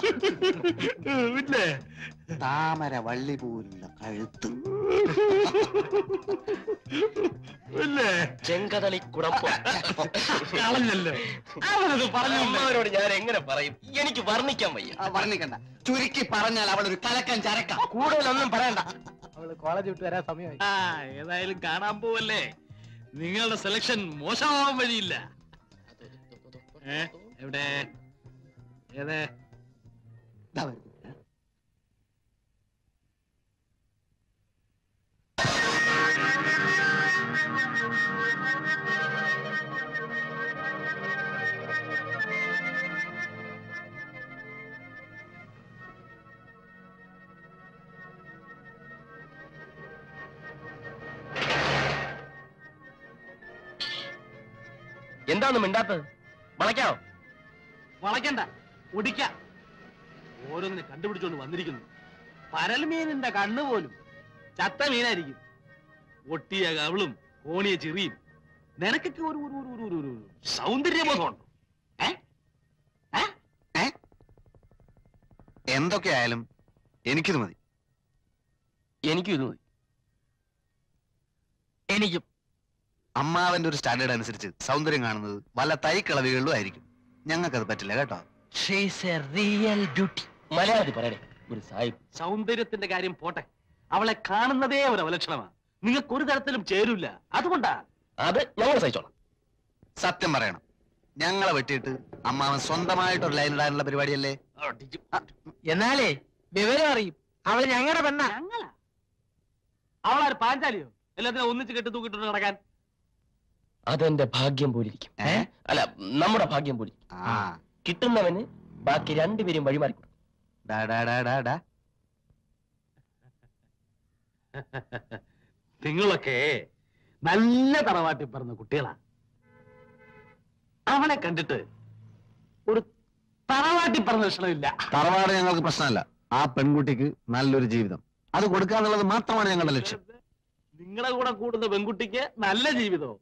ഇല്ലേ താമര വള്ളി പോലുള്ള കഴുത്ത് ഇല്ലേ ചെങ്കതളി കുടമ്പോ കളഞ്ഞല്ലോ അവനത് പറഞ്ഞു അമ്മവരോട് ഞാൻ എങ്ങനെ പറയും എനിക്ക് വർണ്ണിക്കാൻ വയ്യ ആ, വർണ്ണിക്കണ്ട ചുരുക്കി പറഞ്ഞാൽ അവൾ ഒരു കലക്കൻ ചരക്ക കൂടുതലൊന്നും പറയണ്ട അവള് കോളേജ് വിട്ട് വരാൻ സമയമായി ആ ഏതായാലും കാണാൻ പോവല്ലേ നിങ്ങളുടെ സെലക്ഷൻ മോശമാവാൻ വഴിയില്ല ഏ എവിടെ ഏതേ ദാ വരുന്നു. എന്താന്ന് മിണ്ടാത്തത് വളയ്ക്കാവോ വളയ്ക്കണ്ട ഒടിക്ക ഓരോന്നിനെ കണ്ടുപിടിച്ചോണ്ട് വന്നിരിക്കുന്നു പരൽമീനിന്റെ കണ്ണ് പോലും ചത്ത മീനായിരിക്കും ഒട്ടിയ കവളും കോണിയ ചെറിയും നിനക്കൊക്കെ ഒരു ഒരു ഒരു ഒരു ഒരു ഒരു സൗന്ദര്യബോധമുണ്ടോ ഏ ഏ ഏ? എന്തൊക്കെ ആയാലും എനിക്കിത് മതി എനിക്കും ഇത് മതി എനിക്കും അമ്മാവന്റെ ഒരു സ്റ്റാൻഡേർഡ് അനുസരിച്ച് സൗന്ദര്യം കാണുന്നത് വല്ല തൈക്കളവികളിലും ആയിരിക്കും ഞങ്ങൾക്കത് പറ്റില്ല കേട്ടോ റിയൽ ബ്യൂട്ടി മലയാളത്തിൽ പറയണേ ഒരു സാഹിബ് സൗന്ദര്യത്തിന്റെ കാര്യം പോട്ടെ അവളെ കാണുന്നതേ ഒരു അവലക്ഷണമാണ് നിങ്ങൾക്ക് ഒരു തരത്തിലും ചേരൂല അതുകൊണ്ടാ അത് ഞങ്ങൾ സഹിച്ചോളാം സത്യം പറയണം ഞങ്ങളെ വെട്ടിയിട്ട് അമ്മാവൻ സ്വന്തമായിട്ടൊരു ലൈൻ ഇടാനുള്ള പരിപാടിയല്ലേ എന്നാലേ വിവരം അറിയും അവള് ഞങ്ങളുടെ പെണ്ണ അവളാര് പാഞ്ചാലിയോ എല്ലാത്തിനും ഒന്നിച്ച് കെട്ടി തൂക്കിട്ടുണ്ട് നടക്കാൻ അതെന്റെ ഭാഗ്യം പോലിരിക്കും ഏ? അല്ല നമ്മുടെ ഭാഗ്യം പോലിരിക്കും ആ കിട്ടുന്നവന് ബാക്കി രണ്ടുപേരും വഴിമാറി ഡാ ഡാ ഡാ ഡാ ഡാ നിങ്ങളൊക്കെ നല്ല തറവാട്ടി പറഞ്ഞ കുട്ടികളാ അവനെ കണ്ടിട്ട് ഒരു തറവാട്ടി പറഞ്ഞ ലക്ഷണമില്ല തറവാട് ഞങ്ങൾക്ക് പ്രശ്നമല്ല ആ പെൺകുട്ടിക്ക് നല്ലൊരു ജീവിതം അത് കൊടുക്കാന്നുള്ളത് മാത്രമാണ് ഞങ്ങളുടെ ലക്ഷ്യം നിങ്ങളുടെ കൂടെ കൂടുന്ന പെൺകുട്ടിക്ക് നല്ല ജീവിതവും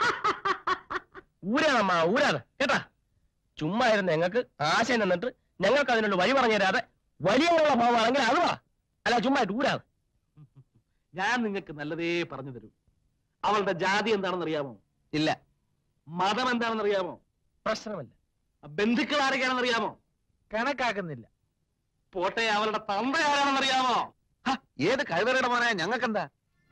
ഊരാണമ്മ ഊരാണ് കേട്ടാ ചുമ്മാ ഇരുന്ന് ഞങ്ങൾക്ക് ആശ നിന്നിട്ട് ഞങ്ങൾക്ക് അതിനുള്ള വഴി പറഞ്ഞു തരാതെ വലിയുള്ള ഭാവമാണെങ്കിൽ അത് വാ അല്ല ചുമ്മാ ഇട്ട് ഊരാണ് ഞാൻ നിങ്ങൾക്ക് നല്ലതേ പറഞ്ഞു തരൂ അവളുടെ ജാതി എന്താണെന്ന് അറിയാമോ ഇല്ല മതം എന്താണെന്ന് അറിയാമോ പ്രശ്നമല്ല ബന്ധുക്കൾ ആരൊക്കെയാണെന്ന് അറിയാമോ കണക്കാക്കുന്നില്ല പോട്ടെ അവളുടെ തന്ത ആരാണെന്ന് അറിയാമോ ഹ, ഏത് കഴിവറയുടെ മോനെ ഞങ്ങൾക്കെന്താ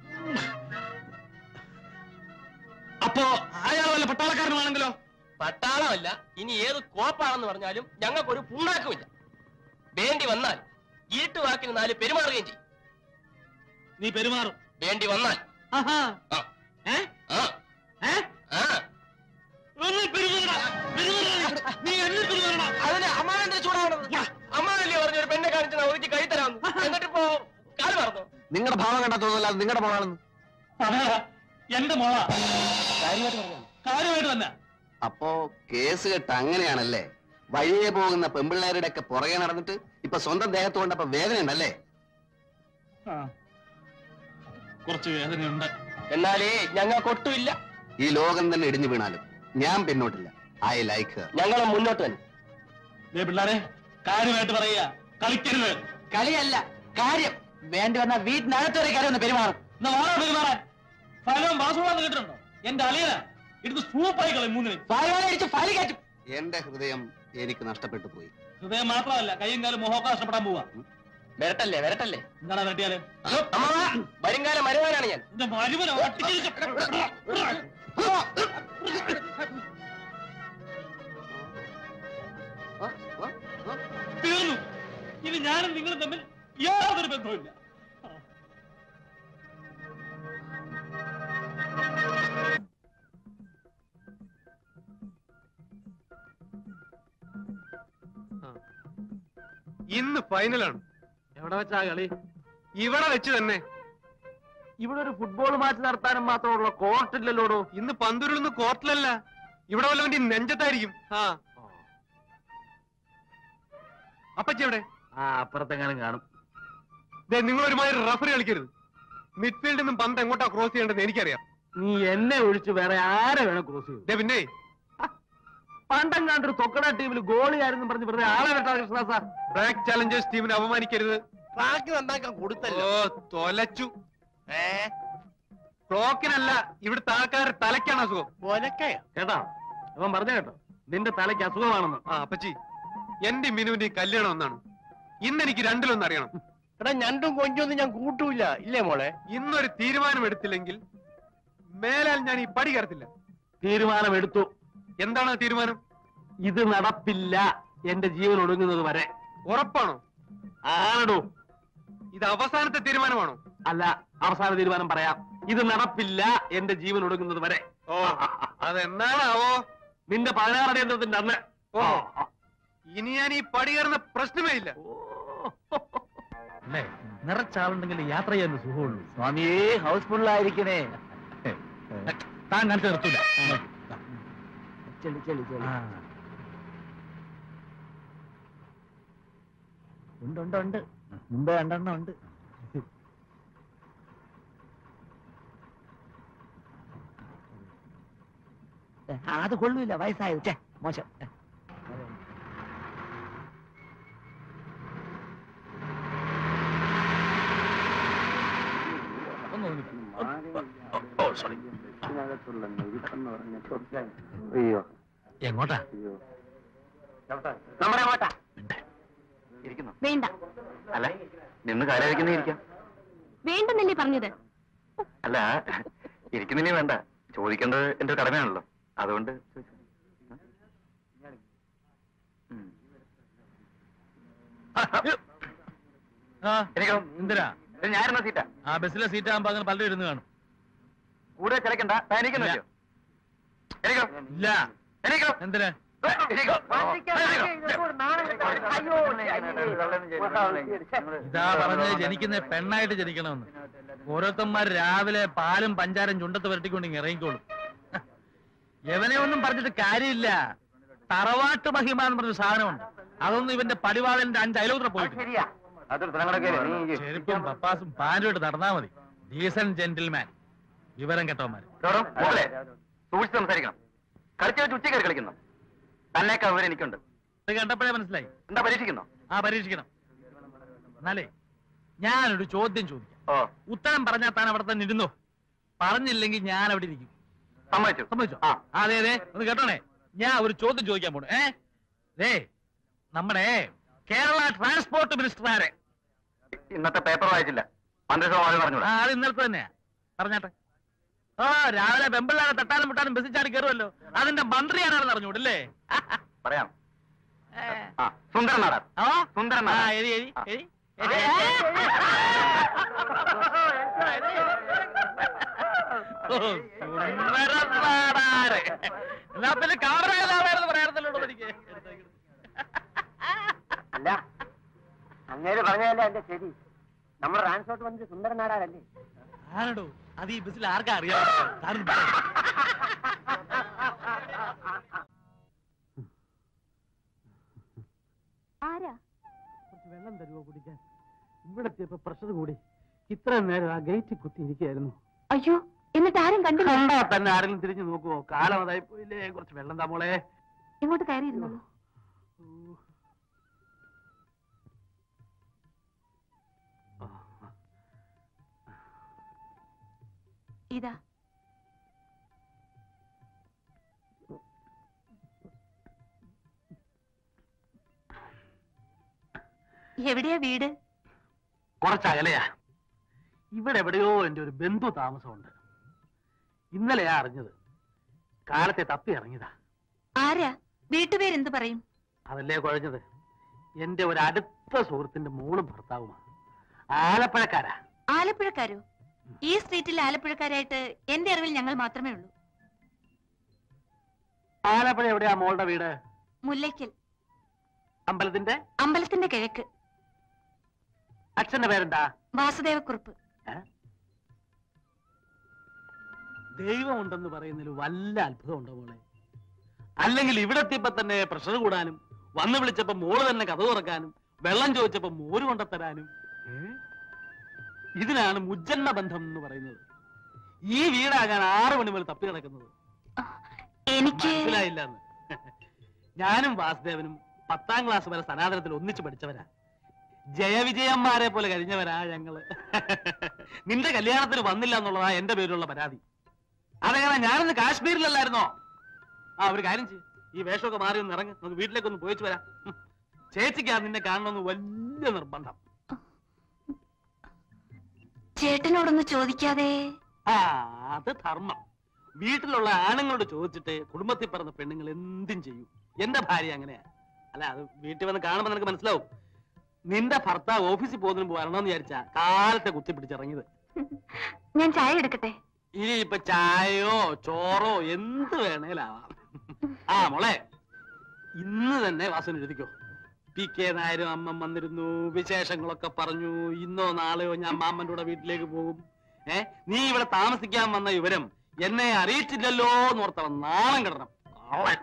അപ്പോ അയാൾ വല്ല പട്ടാളക്കാരനാണെങ്കിലോ പട്ടാളമല്ല ഇനി ഏത് കോപ്പാണെന്ന് പറഞ്ഞാലും ഞങ്ങൾക്കൊരു പുണ്ണാക്കുമില്ല വേണ്ടി വന്നാൽ ഈട്ടുവാക്കിന് നാല് പെരുമാറുകയും ചെയ്യും നീ പെരുമാറും വേണ്ടി വന്നാൽ ആഹാ. ആ. ഏ? ആ ഏ? ആ ഒന്ന് പെരുമാറടാ. പെരുമാറടാ. നീ എന്നെ പെരുമാറടാ. അതിന് അമ്മാവന്റെ ചൂടാവണത് അമ്മാവല്ലേ പറഞ്ഞു ഒരു പെണ്ണെ കാണിച്ച് ഞാൻ ഒതുക്കി കൈ തരാമെന്ന് എന്നിട്ടിപ്പോ കാല് മറന്നു നിങ്ങളുടെ ഭാവം കണ്ടാ തോന്നുന്നില്ല അത് നിങ്ങളുടെ മോളാണെന്ന് അതാ, എന്റെ മോളാ കാര്യമായിട്ട് പറഞ്ഞു കാര്യമായിട്ട് തന്നെ അപ്പോ കേസ് കെട്ട് അങ്ങനെയാണല്ലേ വഴിയെ പോകുന്ന പെമ്പിള്ളേരുടെ ഒക്കെ പുറകെ നടന്നിട്ട് ഇപ്പൊ സ്വന്തം ദേഹത്ത് കൊണ്ടപ്പോ വേദന ഉണ്ടല്ലേ ആ. കുറച്ച് വേദനയുണ്ട് എന്നാലേ ഞങ്ങൾക്ക് ഒട്ടുമില്ല ഈ ലോകം തന്നെ ഇടിഞ്ഞു വീണാലും ഞാൻ പിന്നോട്ടില്ല ഐ ലൈക്ക് ഞങ്ങൾ മുന്നോട്ട് തന്നെ ദേ പിള്ളാരെ കാര്യമായിട്ട് പറയുക കളിക്കരുത് കളിയല്ല കാര്യം വേണ്ടി വന്ന വീട്ടിനകത്ത് വരെ കയറി ഒന്ന് പെരുമാറും എന്നാ വാടാ പെരുമാറാൻ ഫലം വാസുവാന്ന് കേട്ടിട്ടുണ്ടോ എന്റെ അളിയന എടുത്ത് സൂപ്പായി കളയും മൂന്നിന് ഫയൽ അടിച്ച് ഫയൽ കയറ്റും എന്റെ ഹൃദയം എനിക്ക് നഷ്ടപ്പെട്ടു പോയി ഹൃദയം മാത്രമല്ല കൈയും കാലും മുഖമൊക്കെ നഷ്ടപ്പെടാൻ പോവാ വരട്ടല്ലേ വരട്ടല്ലേ എന്താണ് വെട്ടിയാല് അമ്മാവാ വരുംകാലം മരുവാനാണ് ഞാൻ എന്റെ മരുമനെ തീർന്നു ഇനി ഞാനും നിങ്ങളും തമ്മിൽ യാതൊരു ബന്ധവുമില്ല ഇന്ന് ഫൈനലാണ് എവിടെ വെച്ചാ കളി ഇവിടെ വെച്ച് തന്നെ ഇവിടെ ഒരു ഫുട്ബോൾ മാച്ച് നടത്താനും മാത്രമുള്ള കോർട്ടില്ലല്ലോടോ ഇന്ന് പന്തുരുളുന്ന കോർട്ടിലല്ല ഇവിടെ വല്ലവന്റെ നെഞ്ചത്തായിരിക്കും ആ അപ്പച്ചി എവിടെ ആ അപ്പുറത്തെങ്ങാനും കാണും ദേ നിങ്ങൾ ഒരുമാതിരി റഫറി കളിക്കരുത് മിഡ്ഫീൽഡിൽ നിന്നും പന്ത് എങ്ങോട്ടാ ക്രോസ് ചെയ്യേണ്ടത് എനിക്കറിയാം നീ എന്നെ ഒഴിച്ച് വേറെ ആരെ വേണം ക്രോസ് ചെയ്യും ദേ പിന്നെ പണ്ടം കണ്ടൊരു തൊക്കട ടീമിൽ ഗോളിയായിരുന്നു പറഞ്ഞ് വെറുതെ ആളെ വെട്ടാ കൃഷ്ണ സാർ ബ്ലാക്ക് ചാലഞ്ചേഴ്സ് ടീമിനെ അപമാനിക്കരുത് ട്രാക്ക് നന്നാക്കാൻ കൊടുത്തല്ലോ ഓ തൊലച്ചു ക്ലോക്കിനല്ല ഇവിടുത്തെ ആൾക്കാരുടെ തലയ്ക്കാണ് അസുഖം ഒലക്കയോ കേട്ടോ അവൻ പറഞ്ഞ കേട്ടോ നിന്റെ തലയ്ക്ക് അസുഖമാണെന്ന് ആ അപ്പച്ചി എന്റെ മിനുവിന്റെ കല്യാണം ഒന്നാണ് ഇന്ന് എനിക്ക് രണ്ടിലൊന്നും അറിയണം എടാ ഞണ്ടും കൊഞ്ചൊന്നും ഞാൻ കൂട്ടൂല ഇല്ലേ മോളെ ഇന്നൊരു തീരുമാനം എടുത്തില്ലെങ്കിൽ മേലാൽ ഞാൻ ഈ പടി കയറത്തില്ല തീരുമാനമെടുത്തു എന്താണ് ആ തീരുമാനം ഇത് നടപ്പില്ല എന്റെ ജീവൻ ഒടുങ്ങുന്നത് വരെ ഉറപ്പാണോ ആണോ ഇത് അവസാനത്തെ തീരുമാനമാണോ അല്ല അവസാന തീരുമാനം പറയാം ഇത് നടപ്പില്ല എന്റെ ജീവൻ ഒടുങ്ങുന്നത് വരെ ഓ അതെന്നാണാവോ നിന്റെ പതിനാറ് യന്ത്രത്തിന്റെ അന്ന് ഓ ഇനി ഞാൻ ഈ പടി കയറുന്ന പ്രശ്നമേ ഇല്ല അല്ലേ നിറച്ചാളുണ്ടെങ്കിൽ യാത്ര ചെയ്യാൻ സുഖമുള്ളൂ സ്വാമിയേ ഹൗസ്ഫുള്ളായിരിക്കണേ താൻ കാണിച്ചു നിർത്തൂല ചെളി ചെളി ചെളി ആ. ഉണ്ട് ഉണ്ട് ഉണ്ട് മുമ്പ് രണ്ടെണ്ണം ഉണ്ട് ആ, അത് കൊള്ളൂല വയസ്സായത് ഛെ, മോശം അയ്യോ എങ്ങോട്ടാ നമ്മുടെ കോട്ട വേണ്ട അല്ല നിന്ന് കാലായിരിക്കുന്നേ ഇരിക്കാം വേണ്ടെന്നല്ലേ പറഞ്ഞത് അല്ല ഇരിക്കുന്നില്ലേ വേണ്ട ചോദിക്കേണ്ടത് എന്റെ ഒരു കടമയാണല്ലോ അതുകൊണ്ട് ചോദിച്ചതാ. ആ എന്തിനാ ഞാനെന്ന സീറ്റാ ആ ബസ്സിലെ സീറ്റ് ആകുമ്പോ അങ്ങനെ പലരും ഇരുന്ന് കാണും കൂടെ ചിലക്കണ്ട എനിക്കൊന്നും ഇല്ല. ഇല്ല എന്തിനാ ഇതാ പറഞ്ഞത് ജനിക്കുന്ന പെണ്ണായിട്ട് ജനിക്കണമെന്ന് ഓരോരുത്തന്മാർ രാവിലെ പാലും പഞ്ചാരം ചുണ്ടത്ത് വരട്ടിക്കൊണ്ട് ഇങ്ങ് ഇറങ്ങിക്കോളും എവനെ ഒന്നും പറഞ്ഞിട്ട് കാര്യമില്ല തറവാട്ട് മഹിമ എന്ന് പറഞ്ഞ സാധനമുണ്ട് അതൊന്നും ഇവന്റെ പടിവാളന്റെ അഞ്ച് അയലോത്ര പോയിട്ട് ശരിയാ അതൊരു സ്ഥലങ്ങളൊക്കെ ചെരുപ്പും പപ്പാസും പാൻറ്റുമായിട്ട് നടന്നാ മതി ഡീസൻ ജെന്റിൽമാൻ വിവരം കെട്ടവന്മാര് മോളെ സൂക്ഷിച്ച് സംസാരിക്കണം കളിച്ചു വെച്ച് ഉച്ചക്കറി കളിക്കുന്നു തന്നേക്കാ വിവരം എനിക്കുണ്ട് ഇത് കണ്ടപ്പോഴേ മനസ്സിലായി എന്താ പരീക്ഷിക്കുന്നോ ആ പരീക്ഷിക്കണം എന്നാലേ ഞാനൊരു ചോദ്യം ചോദിക്കാം ഓ ഉത്തരം പറഞ്ഞാൽ താൻ അവിടെ തന്നെ ഇരുന്നോ പറഞ്ഞില്ലെങ്കിൽ ഞാൻ അവിടെ ഇരിക്കും സമ്മതിച്ചു സമ്മതിച്ചോ ആ അതെ അതെ ഒന്ന് കേട്ടോണേ ഞാൻ ഒരു ചോദ്യം ചോദിക്കാൻ പോണു ഏ ദേ നമ്മുടെ കേരള ട്രാൻസ്പോർട്ട് മിനിസ്റ്റർ ആരെ ഇന്നത്തെ പേപ്പർ വായിച്ചില്ല പന്ത്രണ്ട് ശതമാനം ആ പറഞ്ഞൂടാ അത് ഇന്നലത്തെ തന്നെയാ പറഞ്ഞാട്ടെ ഓ രാവിലെ വെമ്പിള്ളാരെ തട്ടാനും മുട്ടാനും ബസ്സിൽ ചാടി കയറുമല്ലോ അതിന്റെ മന്ത്രി ആരാണെന്ന് അറിഞ്ഞൂടല്ലേ പറയാം ആ സുന്ദരൻ നാടാർ ഓ സുന്ദരൻ ആ നാടാർ എരി എരി എരി ഓ, സുന്ദരൻ നാടാര്. എന്നാ പിന്നെ കാമറേതാണെന്ന് പറയാറുണ്ടല്ലോ എനിക്ക് അല്ല അങ്ങേര് പറഞ്ഞതല്ലേ എന്റെ ശരി നമ്മുടെ ട്രാൻസ്പോർട്ട് വന്നിട്ട് സുന്ദരൻ നാടാരല്ലേ ആരടോ അത് ഈ ബസ്സിൽ ആർക്കാ അറിയാം താനും പറ. ആരാ കുറച്ച് വെള്ളം തരുമോ കുടിക്കാൻ ഇവിടെ എത്തിയപ്പോ പ്രഷർ കൂടി ഇത്ര നേരം ആ ഗേറ്റിൽ കുത്തിയിരിക്കുകയായിരുന്നു അയ്യോ എന്നിട്ട് ആരും കണ്ടില്ല കണ്ടാ തന്നെ ആരെങ്കിലും തിരിഞ്ഞു നോക്കുവോ കാലം അതായി പോയില്ലേ കുറച്ച് വെള്ളം താ മോളെ ഇങ്ങോട്ട് കയറിയിരുന്നോളൂ ഇതാ എവിടെയാ വീട് കുറച്ച് അകലെയാ ഇവിടെ എവിടെയോ എന്റെ ഒരു ബന്ധു താമസമുണ്ട് ഇന്നലെയാ അറിഞ്ഞത് കാലത്തെ തപ്പി ഇറങ്ങിയതാ ആരാ വീട്ടുപേരെന്ത് പറയും അതല്ലേ കുഴഞ്ഞത് എന്റെ ഒരു അടുത്ത സുഹൃത്തിന്റെ മോളും ഭർത്താവുമാ ആലപ്പുഴക്കാരാ ആലപ്പുഴക്കാരോ ഈ സ്ട്രീറ്റിൽ ആലപ്പുഴക്കാരായിട്ട് എന്റെ അറിവിൽ ഞങ്ങൾ മാത്രമേ ഉള്ളൂ ആലപ്പുഴ എവിടെയാ മോളുടെ വീട് മുല്ലയ്ക്കൽ അമ്പലത്തിന്റെ അമ്പലത്തിന്റെ കിഴക്ക് അച്ഛന്റെ പേരെന്താ വാസുദേവക്കുറുപ്പ് ദൈവം ഉണ്ടെന്ന് പറയുന്നതിൽ വല്ല അത്ഭുതമുണ്ടോ മോളെ അല്ലെങ്കിൽ ഇവിടെ എത്തിയപ്പോ തന്നെ പ്രഷർ കൂടാനും വന്ന് വിളിച്ചപ്പോ മോള് തന്നെ കഥ തുറക്കാനും വെള്ളം ചോദിച്ചപ്പോ മോര് കൊണ്ടത്തരാനും ഏ? ഇതിനാണ് മുജ്ജന്മ ബന്ധം എന്ന് പറയുന്നത് ഈ വീടാകാൻ ആറു മണി മുതൽ തപ്പി നടക്കുന്നത് എനിക്ക് മനസ്സിലായില്ലെന്ന് ഞാനും വാസുദേവനും പത്താം ക്ലാസ് വരെ സനാതനത്തിൽ ഒന്നിച്ചു പഠിച്ചവരാ ജയവിജയന്മാരെ പോലെ കഴിഞ്ഞവരാ ഞങ്ങള് നിന്റെ കല്യാണത്തിന് വന്നില്ല എന്നുള്ളതാ എന്റെ പേരിലുള്ള പരാതി അതെങ്ങനെ ഞാനിന്ന് കാശ്മീരിലല്ലായിരുന്നോ ആ ഒരു കാര്യം ചെയ്യും ഈ വേഷമൊക്കെ മാറി ഒന്ന് ഇറങ്ങ് നമുക്ക് വീട്ടിലേക്കൊന്ന് പോയിച്ചു വരാം ഉം. ചേച്ചിക്കാ നിന്നെ കാണണമെന്ന് വലിയ നിർബന്ധം ചേട്ടനോടൊന്ന് ചോദിക്കാതെ ആ അത് ധർമ്മം വീട്ടിലുള്ള ആണുങ്ങളോട് ചോദിച്ചിട്ട് കുടുംബത്തിൽ പറഞ്ഞ പെണ്ണുങ്ങൾ എന്തും ചെയ്യും എന്റെ ഭാര്യ അങ്ങനെയാ അല്ല അത് വീട്ടിൽ വന്ന് കാണുമ്പോ നിനക്ക് മനസ്സിലാവും നിന്റെ ഭർത്താവ് ഓഫീസിൽ പോകുന്നതിന് മുമ്പ് വരണമെന്ന് വിചാരിച്ചാ കാലത്തെ കുത്തിപ്പിടിച്ചിറങ്ങിയത് ഞാൻ ചായ എടുക്കട്ടെ ഇനി ഇപ്പൊ ചായയോ ചോറോ എന്ത് വേണേലാവാം ആ മോളെ ഇന്ന് തന്നെ വാസന എഴുതിക്കോ പി കെ നായരും അമ്മ വന്നിരുന്നു വിശേഷങ്ങളൊക്കെ പറഞ്ഞു ഇന്നോ നാളെയോ ഞാൻ മാമ്മന്റെ കൂടെ വീട്ടിലേക്ക് പോകും ഏ നീ ഇവിടെ താമസിക്കാൻ വന്ന വിവരം എന്നെ അറിയിച്ചില്ലല്ലോ എന്ന് ഓർത്തവൻ നാളം കിടണം കള്ളൻ.